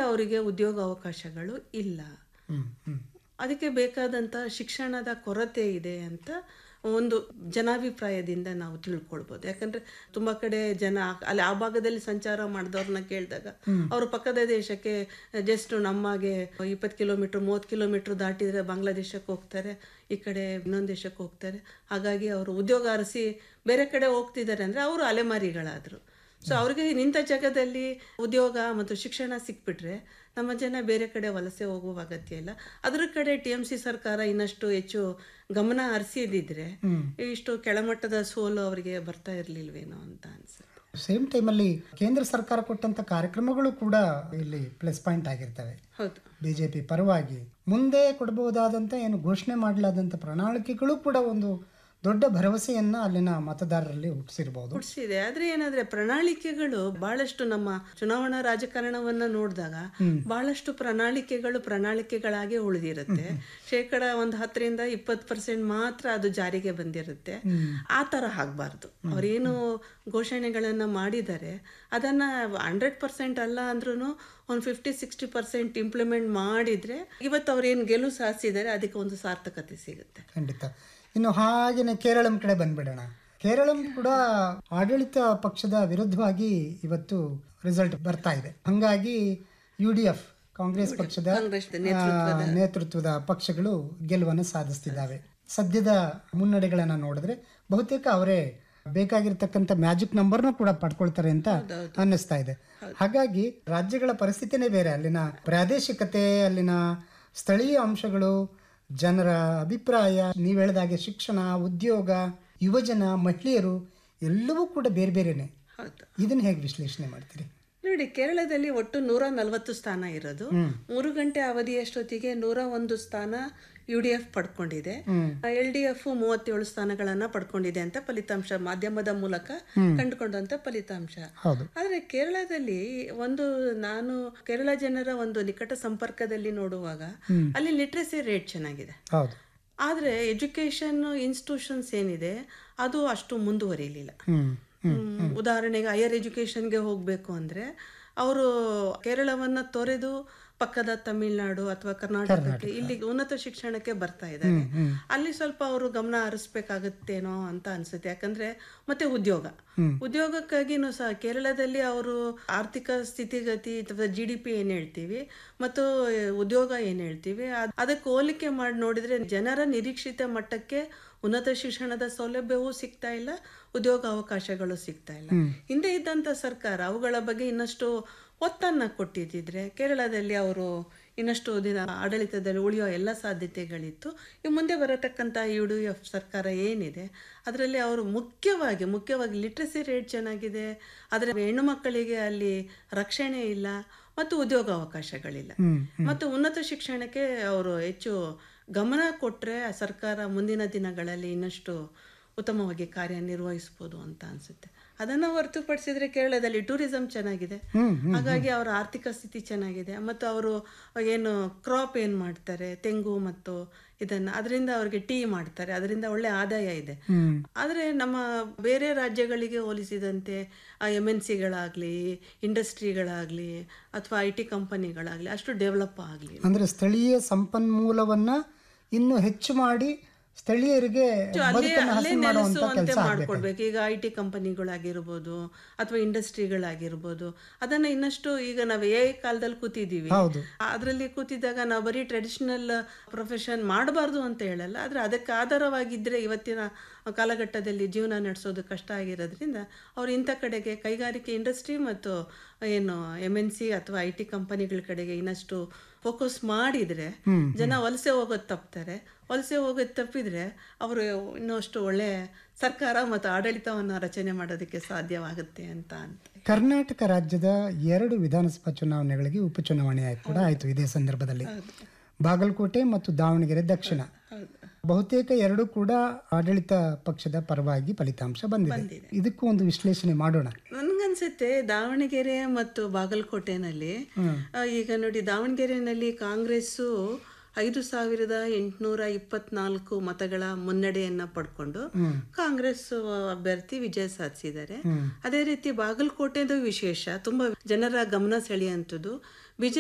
ಅವರಿಗೆ ಉದ್ಯೋಗ ಅವಕಾಶಗಳು ಇಲ್ಲ ಹ್ಮ್ ಹ್ಮ್ ಅದಕ್ಕೆ ಬೇಕಾದಂಥ ಶಿಕ್ಷಣದ ಕೊರತೆ ಇದೆ ಅಂತ ಒಂದು ಜನಾಭಿಪ್ರಾಯದಿಂದ ನಾವು ತಿಳ್ಕೊಳ್ಬೋದು ಯಾಕಂದ್ರೆ ತುಂಬಾ ಕಡೆ ಜನ ಅಲ್ಲಿ ಆ ಭಾಗದಲ್ಲಿ ಸಂಚಾರ ಮಾಡಿದವ್ರನ್ನ ಕೇಳಿದಾಗ ಅವರು ಪಕ್ಕದ ದೇಶಕ್ಕೆ ಜಸ್ಟ್ ನಮ್ಮಾಗೆ ಇಪ್ಪತ್ತು ಕಿಲೋಮೀಟರ್ ಮೂವತ್ತು ಕಿಲೋಮೀಟರ್ ದಾಟಿದ್ರೆ ಬಾಂಗ್ಲಾದೇಶಕ್ಕೆ ಹೋಗ್ತಾರೆ ಈ ಕಡೆ ಇನ್ನೊಂದು ದೇಶಕ್ಕೆ ಹೋಗ್ತಾರೆ ಹಾಗಾಗಿ ಅವರು ಉದ್ಯೋಗ ಅರಸಿ ಬೇರೆ ಕಡೆ ಹೋಗ್ತಿದ್ದಾರೆ ಅಂದ್ರೆ ಅವರು ಅಲೆಮಾರಿಗಳಾದ್ರು ಸೊ ಅವ್ರಿಗೆ ನಿಂತ ಜಾಗದಲ್ಲಿ ಉದ್ಯೋಗ ಮತ್ತು ಶಿಕ್ಷಣ ಸಿಕ್ಬಿಟ್ರೆ ನಮ್ಮ ಜನ ಬೇರೆ ಕಡೆ ವಲಸೆ ಹೋಗುವ ಅಗತ್ಯ ಇಲ್ಲ ಅದ್ರ ಕಡೆ ಟಿ ಎಂ ಸಿ ಸರ್ಕಾರ ಇನ್ನಷ್ಟು ಹೆಚ್ಚು ಗಮನ ಹರಿಸಿದಿದ್ರೆ ಇಷ್ಟು ಕೆಳಮಟ್ಟದ ಸೋಲು ಅವರಿಗೆ ಬರ್ತಾ ಇರ್ಲಿಲ್ವೇನೋ ಅಂತ ಅನ್ಸುತ್ತೆ ಸೇಮ್ ಟೈಮಲ್ಲಿ ಕೇಂದ್ರ ಸರ್ಕಾರ ಕೊಟ್ಟಂತ ಕಾರ್ಯಕ್ರಮಗಳು ಕೂಡ ಇಲ್ಲಿ ಪ್ಲಸ್ ಪಾಯಿಂಟ್ ಆಗಿರ್ತವೆ ಹೌದು ಬಿಜೆಪಿ ಪರವಾಗಿ ಮುಂದೆ ಕೊಡಬಹುದಾದಂಥ ಏನು ಘೋಷಣೆ ಮಾಡಲಾದಂಥ ಪ್ರಣಾಳಿಕೆಗಳು ಕೂಡ ಒಂದು ದೊಡ್ಡ ಭರವಸೆಯನ್ನ ಅಲ್ಲಿನ ಮತದಾರರಲ್ಲಿ ಹುಟ್ಟಿಸಿರಬಹುದು ಹುಟ್ಟಿಸಿದೆ ಆದ್ರೆ ಏನಾದ್ರೆ ಪ್ರಣಾಳಿಕೆಗಳು ಬಹಳಷ್ಟು ನಮ್ಮ ಚುನಾವಣಾ ರಾಜಕಾರಣವನ್ನ ನೋಡಿದಾಗ ಬಹಳಷ್ಟು ಪ್ರಣಾಳಿಕೆಗಳು ಪ್ರಣಾಳಿಕೆಗಳಾಗೆ ಉಳಿದಿರುತ್ತೆ ಶೇಕಡ ಒಂದು ಹತ್ತರಿಂದ ಇಪ್ಪತ್ತು ಪರ್ಸೆಂಟ್ ಮಾತ್ರ ಅದು ಜಾರಿಗೆ ಬಂದಿರುತ್ತೆ ಆ ತರ ಆಗ್ಬಾರ್ದು ಅವ್ರೇನು ಘೋಷಣೆಗಳನ್ನ ಮಾಡಿದ್ದಾರೆ ಅದನ್ನ ಹಂಡ್ರೆಡ್ ಪರ್ಸೆಂಟ್ ಅಲ್ಲ ಅಂದ್ರೂ ಒಂದು ಫಿಫ್ಟಿ ಸಿಕ್ಸ್ಟಿ ಪರ್ಸೆಂಟ್ ಇಂಪ್ಲಿಮೆಂಟ್ ಮಾಡಿದ್ರೆ ಇವತ್ತು ಅವ್ರೇನು ಗೆಲುವು ಸಾಧಿಸಿದ್ದಾರೆ ಅದಕ್ಕೆ ಒಂದು ಸಾರ್ಥಕತೆ ಸಿಗುತ್ತೆ ಖಂಡಿತ ಇನ್ನು ಹಾಗೇನೆ ಕೇರಳಂ ಕಡೆ ಬಂದ್ಬಿಡೋಣ ಕೇರಳಂ ಕೂಡ ಆಡಳಿತ ಪಕ್ಷದ ವಿರುದ್ಧವಾಗಿ ಇವತ್ತು ರಿಸಲ್ಟ್ ಬರ್ತಾ ಇದೆ ಹಂಗಾಗಿ ಯು ಡಿ ಎಫ್ ಕಾಂಗ್ರೆಸ್ ಪಕ್ಷದ ಕಾಂಗ್ರೆಸ್ ಆ, ನೇತೃತ್ವದ ಪಕ್ಷಗಳು ಗೆಲುವನ್ನು ಸಾಧಿಸ್ತಿದ್ದಾವೆ ಸದ್ಯದ ಮುನ್ನಡೆಗಳನ್ನ ನೋಡಿದ್ರೆ ಬಹುತೇಕ ಅವರೇ ಬೇಕಾಗಿರ್ತಕ್ಕಂಥ ಮ್ಯಾಜಿಕ್ ನಂಬರ್ನ ಕೂಡ ಪಡ್ಕೊಳ್ತಾರೆ ಅಂತ ಅನ್ನಿಸ್ತಾ ಇದೆ ಹಾಗಾಗಿ ರಾಜ್ಯಗಳ ಪರಿಸ್ಥಿತಿನೇ ಬೇರೆ ಅಲ್ಲಿನ ಪ್ರಾದೇಶಿಕತೆ ಅಲ್ಲಿನ ಸ್ಥಳೀಯ ಅಂಶಗಳು ಜನರ ಅಭಿಪ್ರಾಯ ನೀವು ಹೇಳಿದಾಗೆ ಶಿಕ್ಷಣ ಉದ್ಯೋಗ ಯುವಜನ ಮಹಿಳೆಯರು ಎಲ್ಲವೂ ಕೂಡ ಬೇರೆ ಬೇರೆನೆ ಹೌದು ಇದನ್ನ ಹೇಗೆ ವಿಶ್ಲೇಷಣೆ ಮಾಡ್ತೀರಿ ನೋಡಿ ಕೇರಳದಲ್ಲಿ ಒಟ್ಟು ನೂರ ನಲವತ್ತು ಸ್ಥಾನ ಇರೋದು ಮೂರು ಗಂಟೆ ಅವಧಿಯಷ್ಟೊತ್ತಿಗೆ ನೂರ ಒಂದು ಸ್ಥಾನ ಯು ಡಿ ಎಫ್ ಪಡ್ಕೊಂಡಿದೆ ಎಲ್ ಡಿ ಎಫ್ ಮೂವತ್ತೇಳು ಸ್ಥಾನಗಳನ್ನ ಪಡ್ಕೊಂಡಿದೆ ಅಂತ ಫಲಿತಾಂಶ ಮಾಧ್ಯಮದ ಮೂಲಕ ಕಂಡುಕೊಂಡಂತ ಫಲಿತಾಂಶ ಹೌದು ಆದ್ರೆ ಕೇರಳದಲ್ಲಿ ಒಂದು ನಾನು ಕೇರಳ ಜನರ ಒಂದು ನಿಕಟ ಸಂಪರ್ಕದಲ್ಲಿ ನೋಡುವಾಗ ಅಲ್ಲಿ ಲಿಟ್ರಸಿ ರೇಟ್ ಚೆನ್ನಾಗಿದೆ ಹೌದು ಆದ್ರೆ ಎಜುಕೇಶನ್ ಇನ್ಸ್ಟಿಟ್ಯೂಷನ್ಸ್ ಏನಿದೆ ಅದು ಅಷ್ಟು ಮುಂದುವರಿಲಿಲ್ಲ ಹ್ಮ್ ಹ್ಮ್, ಉದಾಹರಣೆಗೆ ಹೈಯರ್ ಎಜುಕೇಷನ್ಗೆ ಹೋಗಬೇಕು ಅಂದರೆ ಅವರು ಕೇರಳವನ್ನ ತೊರೆದು ಪಕ್ಕದ ತಮಿಳುನಾಡು ಅಥವಾ ಕರ್ನಾಟಕಕ್ಕೆ ಇಲ್ಲಿ ಉನ್ನತ ಶಿಕ್ಷಣಕ್ಕೆ ಬರ್ತಾ ಇದ್ದಾರೆ ಅಲ್ಲಿ ಸ್ವಲ್ಪ ಅವರು ಗಮನ ಹರಿಸ್ಬೇಕಾಗತ್ತೇನೋ ಅಂತ ಅನ್ಸುತ್ತೆ ಯಾಕಂದ್ರೆ ಮತ್ತೆ ಉದ್ಯೋಗ ಉದ್ಯೋಗಕ್ಕಾಗಿನೂ ಸಹ ಕೇರಳದಲ್ಲಿ ಅವರು ಆರ್ಥಿಕ ಸ್ಥಿತಿಗತಿ ಅಥವಾ ಜಿ ಡಿ ಪಿ ಏನ್ ಹೇಳ್ತೀವಿ ಮತ್ತು ಉದ್ಯೋಗ ಏನ್ ಹೇಳ್ತೀವಿ ಅದ್- ಅದಕ್ಕೆ ಹೋಲಿಕೆ ಮಾಡಿ ನೋಡಿದ್ರೆ ಜನರ ನಿರೀಕ್ಷಿತ ಮಟ್ಟಕ್ಕೆ ಉನ್ನತ ಶಿಕ್ಷಣದ ಸೌಲಭ್ಯವೂ ಸಿಗ್ತಾ ಇಲ್ಲ ಉದ್ಯೋಗ ಅವಕಾಶಗಳು ಸಿಗ್ತಾ ಇಲ್ಲ ಹಿಂದೆ ಇದ್ದಂತ ಸರ್ಕಾರ ಅವುಗಳ ಬಗ್ಗೆ ಇನ್ನಷ್ಟು ಒತ್ತನ್ನ ಕೊಟ್ಟಿದ್ದಿದ್ರೆ ಕೇರಳದಲ್ಲಿ ಅವರು ಇನ್ನಷ್ಟು ದಿನ ಆಡಳಿತದಲ್ಲಿ ಉಳಿಯೋ ಎಲ್ಲ ಸಾಧ್ಯತೆಗಳಿತ್ತು ಈ ಮುಂದೆ ಬರತಕ್ಕಂಥ ಯು ಡಿ ಎಫ್ ಸರ್ಕಾರ ಏನಿದೆ ಅದರಲ್ಲಿ ಅವರು ಮುಖ್ಯವಾಗಿ ಮುಖ್ಯವಾಗಿ ಲಿಟ್ರಸಿ ರೇಟ್ ಚೆನ್ನಾಗಿದೆ ಆದರೆ ಹೆಣ್ಣು ಮಕ್ಕಳಿಗೆ ಅಲ್ಲಿ ರಕ್ಷಣೆ ಇಲ್ಲ ಮತ್ತು ಉದ್ಯೋಗ ಅವಕಾಶಗಳಿಲ್ಲ ಮತ್ತು ಉನ್ನತ ಶಿಕ್ಷಣಕ್ಕೆ ಅವರು ಹೆಚ್ಚು ಗಮನ ಕೊಟ್ಟರೆ ಸರ್ಕಾರ ಮುಂದಿನ ದಿನಗಳಲ್ಲಿ ಇನ್ನಷ್ಟು ಉತ್ತಮವಾಗಿ ಕಾರ್ಯನಿರ್ವಹಿಸ್ಬೋದು ಅಂತ ಅನ್ಸುತ್ತೆ ಅದನ್ನ ಹೊರತುಪಡಿಸಿದ್ರೆ ಕೇರಳದಲ್ಲಿ ಟೂರಿಸಂ ಚೆನ್ನಾಗಿದೆ ಹಾಗಾಗಿ ಅವರ ಆರ್ಥಿಕ ಸ್ಥಿತಿ ಚೆನ್ನಾಗಿದೆ ಮತ್ತು ಅವರು ಏನು ಕ್ರಾಪ್ ಏನು ಮಾಡ್ತಾರೆ ತೆಂಗು ಮತ್ತು ಇದನ್ನ ಅದರಿಂದ ಅವ್ರಿಗೆ ಟೀ ಮಾಡ್ತಾರೆ ಅದರಿಂದ ಒಳ್ಳೆ ಆದಾಯ ಇದೆ ಆದರೆ ನಮ್ಮ ಬೇರೆ ರಾಜ್ಯಗಳಿಗೆ ಹೋಲಿಸಿದಂತೆ ಎಮ್ ಎನ್ ಸಿಗಳಾಗಲಿ ಇಂಡಸ್ಟ್ರಿಗಳಾಗಲಿ ಅಥವಾ ಐ ಟಿ ಕಂಪನಿಗಳಾಗಲಿ ಅಷ್ಟು ಡೆವಲಪ್ ಆಗಲಿ ಅಂದ್ರೆ ಸ್ಥಳೀಯ ಸಂಪನ್ಮೂಲವನ್ನ ಇನ್ನು ಹೆಚ್ಚು ಮಾಡಿ ಸ್ಥಳೀಯರಿಗೆ ಬದುಕನ್ನು ಹಸನು ಮಾಡುವಂತ ನೆಲೆಸುವಂತೆ ಕೆಲಸ ಆಗ್ಬೇಕು ಮಾಡ್ಕೊಡ್ಬೇಕು ಈಗ ಐ ಟಿ ಕಂಪನಿಗಳಾಗಿರ್ಬೋದು ಅಥವಾ ಇಂಡಸ್ಟ್ರಿಗಳಾಗಿರ್ಬೋದು ಅದನ್ನ ಇನ್ನಷ್ಟು ಈಗ ನಾವು ಎ ಕಾಲದಲ್ಲಿ ಕೂತಿದ್ದೀವಿ ಹೌದು ಅದರಲ್ಲಿ ಕೂತಿದ್ದಾಗ ನಾವು ಬರೀ ಟ್ರೆಡಿಷನಲ್ ಪ್ರೊಫೆಷನ್ ಮಾಡಬಾರ್ದು ಅಂತ ಹೇಳಲ್ಲ ಆದರೆ ಅದಕ್ಕೆ ಆಧಾರವಾಗಿದ್ದರೆ ಇವತ್ತಿನ ಕಾಲಘಟ್ಟದಲ್ಲಿ ಜೀವನ ನಡೆಸೋದು ಕಷ್ಟ ಆಗಿರೋದ್ರಿಂದ ಅವ್ರು ಇಂಥ ಕಡೆಗೆ ಕೈಗಾರಿಕೆ ಇಂಡಸ್ಟ್ರಿ ಮತ್ತು ಏನು ಎಮ್ ಎನ್ ಸಿ ಅಥವಾ ಐ ಟಿ ಕಂಪನಿಗಳ ಕಡೆಗೆ ಇನ್ನಷ್ಟು ಫೋಕಸ್ ಮಾಡಿದರೆ ಜನ ವಲಸೆ ಹೋಗೋದು ತಪ್ತಾರೆ ವಲಸೆ ಹೋಗೋದು ತಪ್ಪಿದ್ರೆ ಅವರು ಇನ್ನಷ್ಟು ಒಳ್ಳೆ ಸರ್ಕಾರ ಮತ್ತು ಆಡಳಿತವನ್ನು ರಚನೆ ಮಾಡೋದಕ್ಕೆ ಸಾಧ್ಯವಾಗುತ್ತೆ ಅಂತ ಅಂತ ಕರ್ನಾಟಕ ರಾಜ್ಯದ ಎರಡು ವಿಧಾನಸಭಾ ಚುನಾವಣೆಗಳಿಗೆ ಉಪಚುನಾವಣೆ ಆಯ್ತು ಕೂಡ ಆಯ್ತು ಇದೇ ಸಂದರ್ಭದಲ್ಲಿ ಬಾಗಲಕೋಟೆ ಮತ್ತು ದಾವಣಗೆರೆ ದಕ್ಷಿಣ ಬಹುತೇಕ ಎರಡು ಕೂಡ ಆಡಳಿತ ಪಕ್ಷದ ಪರವಾಗಿ ಫಲಿತಾಂಶ ಬಂದಿದೆ ಇದಕ್ಕೂ ಒಂದು ವಿಶ್ಲೇಷಣೆ ಮಾಡೋಣ ನನ್ಗನ್ಸುತ್ತೆ ದಾವಣಗೆರೆ ಮತ್ತು ಬಾಗಲಕೋಟೆನಲ್ಲಿ ಆ, ಈಗ ನೋಡಿ ದಾವಣಗೆರೆನಲ್ಲಿ ಕಾಂಗ್ರೆಸ್ಸು ಐದು ಸಾವಿರದ ಎಂಟುನೂರ ಇಪ್ಪತ್ನಾಲ್ಕು ಮತಗಳ ಮುನ್ನಡೆಯನ್ನ ಪಡ್ಕೊಂಡು ಕಾಂಗ್ರೆಸ್ ಅಭ್ಯರ್ಥಿ ವಿಜಯ ಸಾಧಿಸಿದ್ದಾರೆ ಅದೇ ರೀತಿ ಬಾಗಲಕೋಟೆದು ವಿಶೇಷ ತುಂಬಾ ಜನರ ಗಮನ ಸೆಳೆಯುವಂಥದ್ದು